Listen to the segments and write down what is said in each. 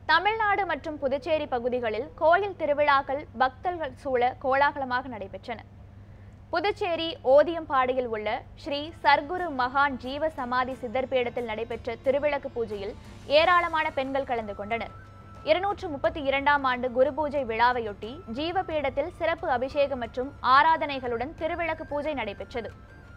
தமிழ்நாடு மற்றும் புதுச்சேரி பகுதிகளில் கோயில் திருவிழாக்கள் பக்தர்கள் சூழ கோலாகலமாக நடைபெற்றன புதுச்சேரி ஓதியம்பாடியில் உள்ள ஸ்ரீ சர்க்குரு மகான் ஜீவ சமாதி சித்தர் பீடத்தில் நடைபெற்ற திருவிளக்கு பூஜையில் ஏராளமான பெண்கள் கலந்து கொண்டனர் இருநூற்று முப்பத்தி இரண்டாம் ஆண்டு குரு பூஜை விழாவையொட்டி ஜீவ பீடத்தில் சிறப்பு அபிஷேகம் மற்றும் ஆராதனைகளுடன் திருவிளக்கு பூஜை நடைபெற்றது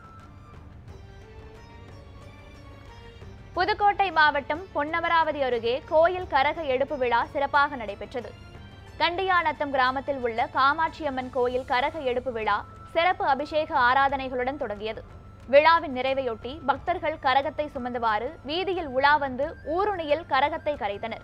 புதுக்கோட்டை மாவட்டம் பொன்னமராவதி அருகே கோயில் கரக எடுப்பு விழா சிறப்பாக நடைபெற்றது கண்டியாநத்தம் கிராமத்தில் உள்ள காமாட்சியம்மன் கோயில் கரக எடுப்பு விழா சிறப்பு அபிஷேக ஆராதனைகளுடன் தொடங்கியது விழாவின் நிறைவையொட்டி பக்தர்கள் கரகத்தை சுமந்தவாறு வீதியில் உலா வந்து ஊருணியில் கரகத்தை கரைத்தனர்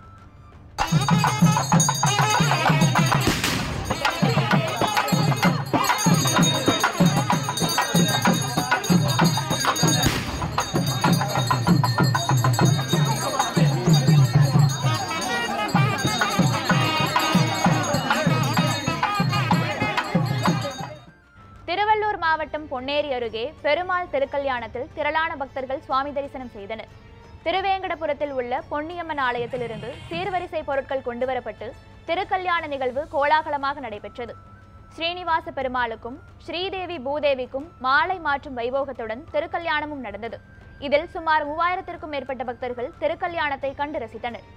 திருவள்ளூர் மாவட்டம் பொன்னேரி அருகே பெருமாள் திருக்கல்யாணத்தில் திரளான பக்தர்கள் சுவாமி தரிசனம் செய்தனர் திருவேங்கடபுரத்தில் உள்ள பொன்னியம்மன் ஆலயத்திலிருந்து சீர்வரிசை பொருட்கள் கொண்டுவரப்பட்டு திருக்கல்யாண நிகழ்வு கோலாகலமாக நடைபெற்றது ஸ்ரீனிவாச பெருமாளுக்கும் ஸ்ரீதேவி பூதேவிக்கும் மாலை மாற்றும் வைபோகத்துடன் திருக்கல்யாணமும் நடந்தது இதில் சுமார் மூவாயிரத்திற்கும் மேற்பட்ட பக்தர்கள் திருக்கல்யாணத்தை கண்டு ரசித்தனர்